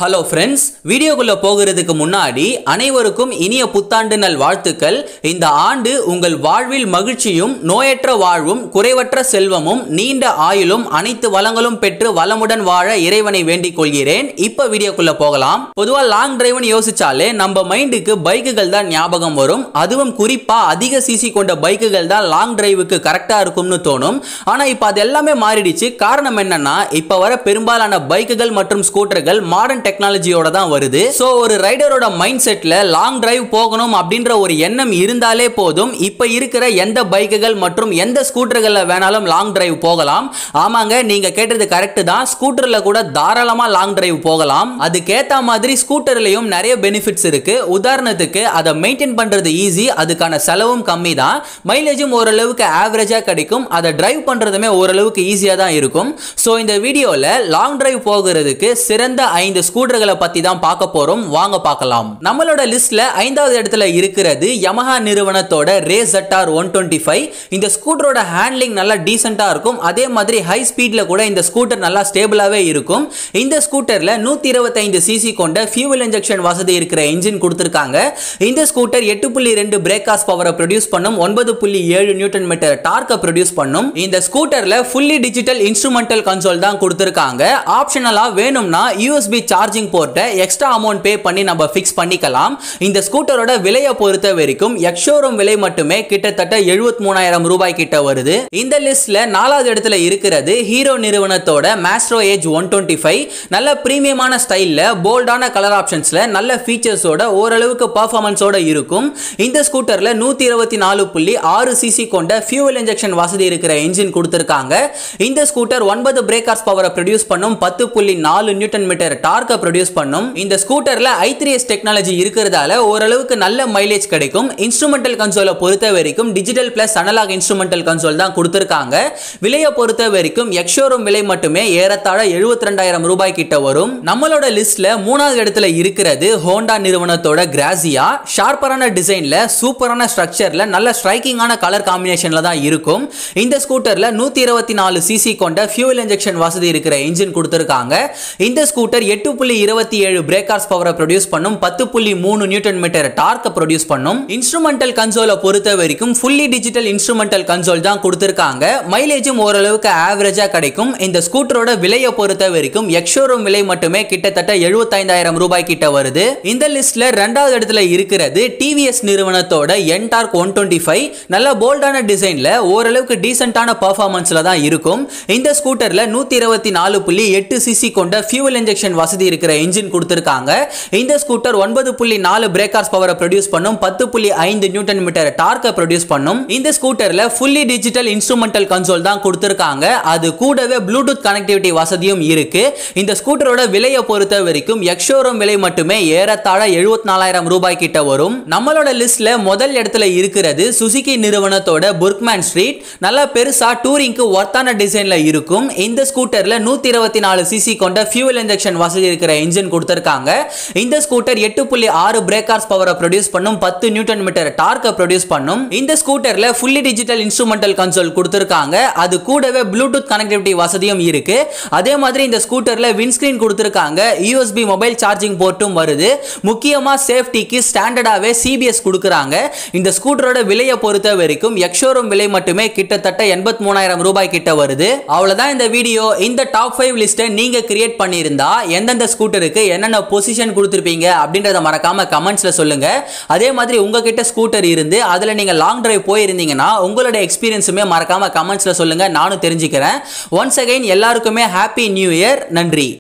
hello friends வீடியோக்குள்ள போகிறதுக்கு முன்னாடி அனைவருக்கும் இனிய புத்தாண்டு நல் வாழ்த்துக்கள் இந்த ஆண்டு உங்கள் வாழ்வில் மகிழ்ச்சியும் நோயற்ற வாழ்வும் குறைவற்ற செல்வமும் நீண்ட ஆயுளும் அனைத்து வளங்களும் பெற்று வளமுடன் வாழ இறைவனை வேண்டிக் கொள்கிறேன் இப்போ வீடியோக்குள்ள போகலாம் பொதுவா லாங் டிரைவ்னு யோசிச்சாலே நம்ம மைண்டுக்கு பைக்குகள் தான் ஞாபகம் வரும் அதுவும் குறிப்பா அதிக சிசி கொண்ட பைக்குகள் தான் லாங் டிரைவுக்கு கரெக்டா இருக்கும்னு தோணும் ஆனா இப்போ அது எல்லாமே மாறிடுச்சு காரணம் என்னன்னா இப்போ வர பெரும்பாலான பைக்குகள் மற்றும் ஸ்கூட்டர்கள் மாடர்ன் டெக்னாலஜியோட தான் வருது ஸோ ஒரு ரைடரோட மைண்ட் செட்ல லாங் டிரைவ் போகணும் அப்படின்ற ஒரு எண்ணம் இருந்தாலே போதும் இப்போ இருக்கிற எந்த பைக்குகள் மற்றும் எந்த ஸ்கூட்டர்களில் வேணாலும் லாங் டிரைவ் போகலாம் ஆமாங்க நீங்க கேட்டது கரெக்ட் தான் ஸ்கூட்டர்ல கூட தாராளமா லாங் டிரைவ் போகலாம் அதுக்கேத்த மாதிரி ஸ்கூட்டர்லயும் நிறைய பெனிஃபிட்ஸ் இருக்கு உதாரணத்துக்கு அதை மெயின்டைன் பண்றது ஈஸி அதுக்கான செலவும் கம்மி தான் மைலேஜும் ஓரளவுக்கு ஆவரேஜா கிடைக்கும் அதை டிரைவ் பண்றதுமே ஓரளவுக்கு ஈஸியா தான் இருக்கும் ஸோ இந்த வீடியோல லாங் டிரைவ் போகிறதுக்கு சிறந்த ஐந்து ஸ்கூட்டர்களை பத்தி தான் பார்க்க போறோம் வாங்க பார்க்கலாம் நம்மளோட லிஸ்ட்ல ஐந்தாவது இடத்துல இருக்கிறது யமஹா நிறுவனத்தோட Ray ZR one twenty five இந்த ஸ்கூட்டரோட ஹேண்ட்லிங் நல்லா டீசெண்டா இருக்கும் அதே மாதிரி ஹை ஸ்பீட்ல கூட இந்த ஸ்கூட்டர் நல்லா ஸ்டேபிளாவே இருக்கும் இந்த ஸ்கூட்டர்ல நூத்தி இருபத்தைந்து சிசி கொண்ட ஃபியூவல் இன்ஜெக்ஷன் வசதி இருக்கிற இன்ஜின் கொடுத்திருக்காங்க இந்த ஸ்கூட்டர் எட்டு புள்ளி ரெண்டு பிரேக்காஸ் பவரை ப்ரொடியூஸ் பண்ணும் ஒன்பது புள்ளி ஏழு நியூட்டன் மீட்டர் டார்க்கை ப்ரொடியூஸ் பண்ணும் இந்த ஸ்கூட்டர்ல ஃபுல்லி டிஜிட்டல் இன்ஸ்ட்ருமெண்டல் கன்சோல் தான் கொடுத்திருக்காங்க ஆப்ஷனலா வேணும்னா யூஎஸ்பி சார்ஜிங் போர்ட்டை எக்ஸ்ட்ரா அமௌண்ட் பே பண்ணி நம்ம ஃபிக்ஸ் பண்ணிக்கலாம் இந்த ஸ்கூட்டரோட விலையை பொறுத்த வரைக்கும் எக்ஷோரூம் விலை மட்டுமே கிட்டத்தட்ட எழுபத்தி மூணாயிரம் ரூபாய் கிட்ட வருது இந்த லிஸ்ட்ல நாலாவது இடத்துல இருக்கிறது ஹீரோ நிறுவனத்தோட Maestro Edge one twenty five நல்ல பிரீமியமான ஸ்டைல்ல போல்டான கலர் ஆப்ஷன்ஸ்ல நல்ல ஃபீச்சர்ஸோட ஓரளவுக்கு பர்ஃபார்மன்ஸோட இருக்கும் இந்த ஸ்கூட்டர்ல நூத்தி இருபத்தி நாலு புள்ளி ஆறு சிசி கொண்ட ஃபியூவல் இன்ஜெக்ஷன் வசதி இருக்கிற இன்ஜின் கொடுத்திருக்காங்க இந்த ஸ்கூட்டர் ஒன்பது பிரேக்கர்ஸ் பவரை ப்ரொடியூஸ் பண்ணும் பத்து புள்ளி நாலு நியூட்டன் மீட்டர் டார்க்கை ப்ரொடியூஸ் பண்ணும் இந்த ஸ்கூட்டர்ல ஐ த்ரீ எஸ் டெக்னாலஜி இருக்கிறதால ஓரளவுக்கு நல்ல மைலேஜ் கிடைக்கும் இன்ஸ்ட்ருமெண்டல் கன்சோலை பொறுத்த வரைக்கும் digital plus analog instrumental console தான் கொடுத்திருக்காங்க விலையை பொறுத்த வரைக்கும் எக்ஷோரூம் விலை மட்டுமே ஏறத்தாழ எழுபத்தி ரெண்டாயிரம் ரூபாய் கிட்ட வரும் நம்மளோட லிஸ்ட்ல மூணாவது இடத்துல இருக்கிறது ஹோண்டா நிறுவனத்தோட கிராசியா ஷார்ப்பரான டிசைன்ல சூப்பரான ஸ்ட்ரக்சர்ல நல்ல ஸ்ட்ரைக்கிங்கான கலர் காம்பினேஷன்ல தான் இருக்கும் இந்த ஸ்கூட்டர்ல நூத்தி இருபத்தி நாலு சிசி கொண்ட ஃபியூவல் இன்ஜெக்ஷன் வசதி இருக்கிற இன்ஜின் கொடுத்திருக்காங்க இந்த ஸ்கூட்டர் எட்டு புள்ளி இருபத்தி ஏழு பிரேக்கர்ஸ் பவரை ப்ரொடியூஸ் பண்ணும் பத்து புள்ளி மூணு நியூட்டன் மீட்டர் டார்க்கை ப்ரொடியூஸ் பண்ணும் இன்ஸ்ட்ருமெண்டல் கன்சோலை பொறுத்த வரைக்கும் ஃபுல்லி டிஜிட்டல் இன்ஸ்ட்ருமெண்டல் கன்சோல் தான் கொடுத்திருக்காங்க மைலேஜும் ஓரளவுக்கு ஆவரேஜா கிடைக்கும் இந்த ஸ்கூட்டரோட விலையை பொறுத்த வரைக்கும் எக்ஷோரூம் விலை மட்டுமே கிட்டத்தட்ட எழுபத்தைந்தாயிரம் ரூபாய் கிட்ட வருது இந்த லிஸ்ட்ல ரெண்டாவது இடத்துல இருக்கிறது டிவிஎஸ் நிறுவனத்தோட என்டார்க் ஒன் டுவெண்ட்டி ஃபைவ் நல்ல போல்டான டிசைன்ல ஓரளவுக்கு டீசென்டான பர்ஃபார்மன்ஸ்ல தான் இருக்கும் இந்த ஸ்கூட்டர்ல நூத்தி இருபத்தி நாலு புள்ளி எட்டு சிசி கொண்ட ஃபியூவல் இன்ஜெக்ஷன் வசதி இருக்கிற இன்ஜின் கொடுத்திருக்காங்க இந்த ஸ்கூட்டர் ஒன்பது புள்ளி நாலு பிரேக்கர்ஸ் பவரை ப்ரொடியூஸ் பண்ணும் பத்து புள்ளி ஐந்து நியூட்டன் மீட்டர் டார்க்கை ப்ரொடியூஸ் பண்ணும் இந்த ஸ்கூட்டர்ல ஃபுல்லி டிஜிட்டல் இன்ஸ்ட்ருமெண்டல் கன்சோல் தான் கொடுத்திருக்காங்க அது கூடவே ப்ளூடூத் கனெக்டிவிட்டி வசதியும் இருக்கு இந்த ஸ்கூட்டரோட விலையை பொறுத்த வரைக்கும் எக்ஷோரூம் விலை மட்டுமே ஏறத்தாழ எழுபத்தி நாலாயிரம் ரூபாய் கிட்ட வரும் நம்மளோட லிஸ்ட்ல முதல் இடத்துல இருக்கிறது சுசுகி நிறுவனத்தோட புர்க்மேன் ஸ்ட்ரீட் நல்லா பெருசா டூரிங்க்கு ஒர்த்தான டிசைன்ல இருக்கும் இந்த ஸ்கூட்டர்ல நூத்தி இருபத்தி நாலு சிசி கொண்ட ஃபியூவல் இன்ஜெக்ஷன் வசதி இருக்கிற இன்ஜின் கொடுத்திருக்காங்க இந்த ஸ்கூட்டர் எட்டு புள்ளி ஆறு பிரேக்கர்ஸ் பவரை ப்ரொடியூஸ் பண்ணும் பத்து நியூட்டன் மீட்டர் டார்க்கை ப்ரொடியூஸ் பண்ணும் இந்த ஸ்கூட்டர்ல ஃபுல்லி டிஜிட்டல் இன்ஸ்ட்ருமெண்டல் கன்சோல் கொடுத்திருக்காங்க அது கூடவே ப்ளூடூத் கனெக்டிவிட்டி வசதியும் இருக்கு அதே மாதிரி இந்த ஸ்கூட்டர்ல விண்ஸ்கிரீன் கொடுத்திருக்காங்க யூஎஸ்பி மொபைல் சார்ஜிங் போர்ட்டும் வருது முக்கியமா சேஃப்டிக்கு ஸ்டாண்டர்டாவே சிபிஎஸ் கொடுக்குறாங்க இந்த ஸ்கூட்டரோட விலையை பொறுத்த வரைக்கும் எக்ஷோரூம் விலை மட்டுமே கிட்டத்தட்ட எண்பத்தி மூணாயிரம் ரூபாய் கிட்ட வருது அவ்வளவுதான் இந்த வீடியோ இந்த டாப் ஃபைவ் லிஸ்ட்டை நீங்க கிரியேட் பண்ணியிருந்தா எந்தெந்த ஸ்கூட்டருக்கு என்னென்ன பொசிஷன் கொடுத்துருப்பீங்க அப்படின்றத மறக்காம கமெண்ட்ஸ்ல சொல்லுங்க அதே மாதிரி உங்ககிட்ட ஸ்கூட்டர் இருந்து அதுல நீங்க லாங் டிரைவ் போயிருந்தீங்கன்னா உங்களோட எக்ஸ்பீரியன்ஸுமே மறக்காம கமெண்ட்ஸ்ல சொல்லுங்க நானும் தெரிஞ்சுக்கிறேன் ஒன்ஸ் அகைன் எல்லாருக்குமே ஹாப்பி நியூ இயர் நன்றி